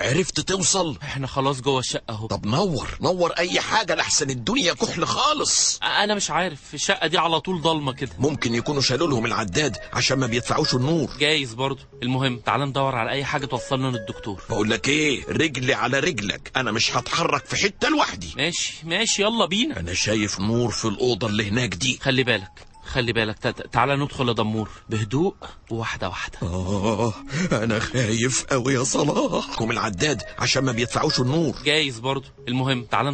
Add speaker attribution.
Speaker 1: عرفت توصل
Speaker 2: احنا خلاص جوه الشقه اهو
Speaker 1: طب نور نور اي حاجة لحسن الدنيا كحل خالص
Speaker 2: انا مش عارف الشقه دي على طول ضلمه كده
Speaker 1: ممكن يكونوا شالوا لهم العداد عشان ما بيدفعوش النور
Speaker 2: جايز برضو المهم تعال ندور على اي حاجه توصلنا للدكتور
Speaker 1: بقول لك ايه رجلي على رجلك انا مش هتحرك في حتة لوحدي
Speaker 2: ماشي ماشي يلا بينا
Speaker 1: انا شايف نور في الأوضة اللي هناك دي
Speaker 2: خلي بالك خلي بالك تع- تعالى ندخل يا دمور بهدوء وواحده واحده
Speaker 1: آه أنا خايف أوي يا صلاح هم العداد عشان ما بيدفعوش النور
Speaker 2: جايز برضو المهم تعال